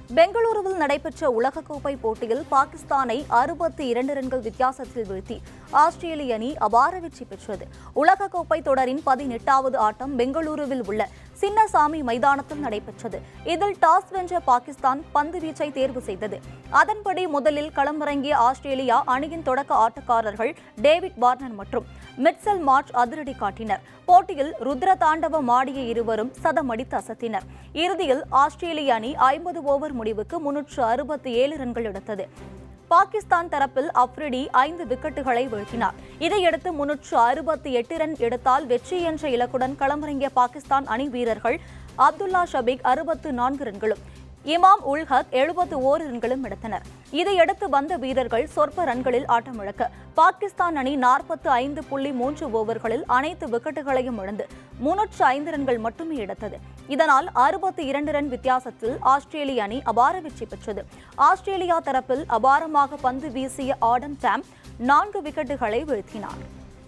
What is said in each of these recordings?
பெங்களூருவில் நடைபெற்ற உலகக்கோப்பை போட்டியில் பாகிஸ்தானை அறுபத்தி இரண்டு ரன்கள் வித்தியாசத்தில் வீழ்த்தி ஆஸ்திரேலிய அணி அபார வெற்றி பெற்றது உலகக்கோப்பை தொடரின் பதினெட்டாவது ஆட்டம் பெங்களூருவில் உள்ள சின்னசாமி மைதானத்தில் நடைபெற்றது இதில் டாஸ் வென்ற பாகிஸ்தான் பந்து வீச்சை தேர்வு செய்தது அதன்படி முதலில் களமிறங்கிய ஆஸ்திரேலியா அணியின் தொடக்க ஆட்டக்காரர்கள் டேவிட் வார்னர் மற்றும் மிட்சல் மார்ச் அதிரடி காட்டினர் போட்டியில் ருத்ர தாண்டவம் ஆடிய இருவரும் சதமடித்து அசத்தினர் இறுதியில் ஆஸ்திரேலிய அணி ஐம்பது ஓவர் முடிவுக்கு முன்னூற்று அறுபத்தி ஏழு ரன்கள் எடுத்தது பாகிஸ்தான் தரப்பில் அப்ரிடி ஐந்து விக்கெட்டுகளை வீழ்த்தினார் இதையடுத்து முன்னூற்று அறுபத்தி எட்டு ரன் எடுத்தால் வெற்றி என்ற இலக்குடன் களமிறங்கிய பாகிஸ்தான் அணி வீரர்கள் அப்துல்லா ஷபீக் அறுபத்து நான்கு ரன்களும் இமாம் உல் ஹக் எழுபத்து ஓரு ரன்களும் எடுத்தனர் இதையடுத்து வந்த வீரர்கள் சொற்ப ரன்களில் ஆட்டமிழக்க பாகிஸ்தான் அணி நாற்பத்து ஐந்து புள்ளி மூன்று ஓவர்களில் அனைத்து விக்கெட்டுகளையும் இழந்து முன்னூற்று ஐந்து ரன்கள் மட்டுமே எடுத்தது இதனால் அறுபத்தி இரண்டு ரன் வித்தியாசத்தில் ஆஸ்திரேலிய அணி அபார வெற்றி பெற்றது ஆஸ்திரேலியா தரப்பில் அபாரமாக பந்து வீசிய ஆடம் டாம் நான்கு விக்கெட்டுகளை வீழ்த்தினார்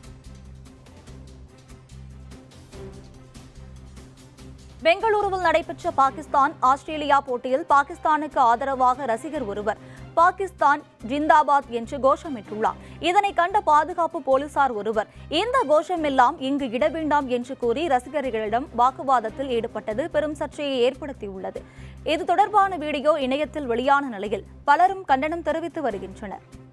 பெங்களூருவில் நடைபெற்ற பாகிஸ்தான் ஆஸ்திரேலியா போட்டியில் பாகிஸ்தானுக்கு ஆதரவாக ரசிகர் ஒருவர் பாகிஸ்தான் ஜிந்தாபாத் என்று கோஷமிட்டுள்ளார் இதனை கண்ட பாதுகாப்பு போலீசார் ஒருவர் இந்த கோஷமெல்லாம் இங்கு இட வேண்டாம் என்று கூறி ரசிகர்களிடம் வாக்குவாதத்தில் ஈடுபட்டது பெரும் சர்ச்சையை ஏற்படுத்தியுள்ளது இது தொடர்பான வீடியோ இணையத்தில் வெளியான நிலையில் பலரும் கண்டனம் தெரிவித்து வருகின்றனர்